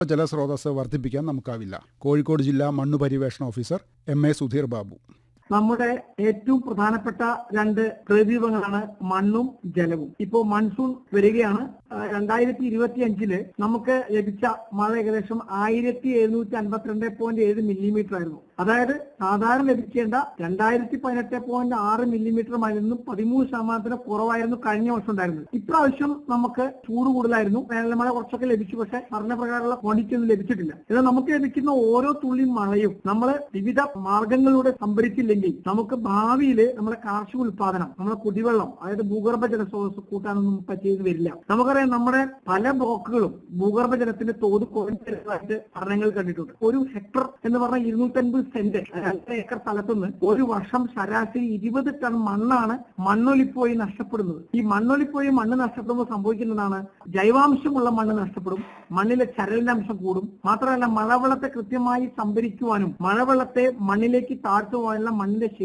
ജലസ്രോതസ് വർദ്ധിപ്പിക്കാൻ നമുക്കാവില്ല കോഴിക്കോട് ജില്ലാ മണ്ണു പര്യവേഷണ officer M A Sudheer Babu നമ്മുടെ ഏറ്റവും പ്രധാനപ്പെട്ട രണ്ട് പ്രദീപങ്ങളാണ് മണ്ണും ജലവും ഇപ്പോ മൺസൂൺ വരികയാണ് ആ, രണ്ടായിരത്തി ഇരുപത്തി അഞ്ചില് നമുക്ക് ലഭിച്ച മഴ ഏകദേശം ആയിരത്തി എഴുന്നൂറ്റി അൻപത്തിരണ്ട് പോയിന്റ് ഏഴ് മില്ലിമീറ്റർ ആയിരുന്നു അതായത് സാധാരണ ലഭിക്കേണ്ട രണ്ടായിരത്തി പതിനെട്ട് പോയിന്റ് ആറ് മില്ലിമീറ്റർ മഴ നിന്നും പതിമൂന്ന് ശതമാനത്തിന് കുറവായിരുന്നു കഴിഞ്ഞ വർഷം ഉണ്ടായിരുന്നത് ഇപ്രാവശ്യം നമുക്ക് ചൂട് കൂടുതലായിരുന്നു വേനൽമഴ കുറച്ചൊക്കെ ലഭിച്ചു പക്ഷെ പറഞ്ഞ പ്രകാരമുള്ള ക്വാണ്ടിറ്റി ഒന്നും ലഭിച്ചിട്ടില്ല എന്നാൽ നമുക്ക് ലഭിക്കുന്ന ഓരോ തുള്ളി മഴയും നമ്മൾ വിവിധ മാർഗങ്ങളിലൂടെ സംഭരിച്ചില്ലെങ്കിൽ നമുക്ക് ഭാവിയിൽ നമ്മുടെ കാർഷിക ഉൽപാദനം നമ്മുടെ കുടിവെള്ളം അതായത് ഭൂഗർഭ ജലസ്രോതസ് കൂട്ടാനൊന്നും പറ്റിയത് വരില്ല നമുക്കറിയാം നമ്മുടെ പല ബ്ലോക്കുകളും ഭൂഗർഭ ജലത്തിന്റെ തോത് കുറഞ്ഞതായിട്ട് പഠനങ്ങൾ കണ്ടിട്ടുണ്ട് ഒരു ഹെക്ടർ എന്ന് പറഞ്ഞാൽ ഇരുന്നൂറ്റൻപത് സെന്റ് രണ്ട് ഏക്കർ സ്ഥലത്തുനിന്ന് ഒരു വർഷം ശരാശരി ഇരുപത് ടൺ മണ്ണാണ് മണ്ണൊലിപ്പോയി നഷ്ടപ്പെടുന്നത് ഈ മണ്ണൊലിപ്പോയി മണ്ണ് നഷ്ടപ്പെടുമ്പോൾ സംഭവിക്കുന്നതാണ് ജൈവാംശമുള്ള മണ്ണ് നഷ്ടപ്പെടും മണ്ണിലെ ചരലിന്റെ അംശം കൂടും മാത്രമല്ല മഴവെള്ളത്തെ കൃത്യമായി സംഭരിക്കുവാനും മഴവെള്ളത്തെ മണ്ണിലേക്ക് താഴ്ത്തുവാനുള്ള മണ്ണിന്റെ